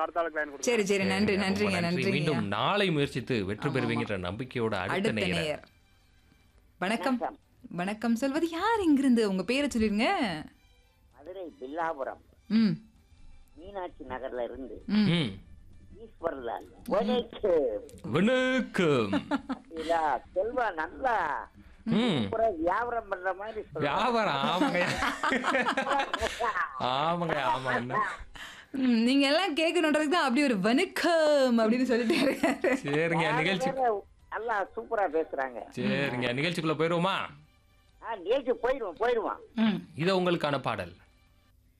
அடுத்த ஆளுக்கு லைன் கொடுங்க சரி சரி நன்றி ரொம்ப நன்றிங்க நன்றி. நன்றிங்க மீண்டும் நாளை முயற்சித்து வெற்றி பெறுவீங்கன்ற நம்பிக்கையோட அடுத்த அடுத்த நேரம் நேயர் வணக்கம் வணக்கம் சொல்வது யார் இங்கிருந்து உங்க பேரை சொல்லிருங்க மதுரை பில்லாபுரம் ம் மீனாட்சி நகர்ல இருந்து ம். ஈஸ்வரலால் உனக்கு வணக்கம் இதா, செல்வா நல்லா ம். சூப்பரா வியாபாரம் பண்ற மாதிரி சொல்றா. வியாபாரம் ஆமாங்க ஆமாங்க ஆமாங்க ம், நீங்க எல்லாம் கேட்கணுன்றதுக்கு தான் அப்படி ஒரு வணக்கம் அப்படின்னு சொல்லிட்டு இருக்காரு சரிங்க நிகழ்ச்சி வேற நல்லா சூப்பரா பேசுறாங்க சரிங்க நிகழ்ச்சிக்குள்ள போயிருவோமா ஆ நிகழ்ச்சி போயிடுவோம் போயிடுவோம் ம் இது உங்களுக்கான பாடல்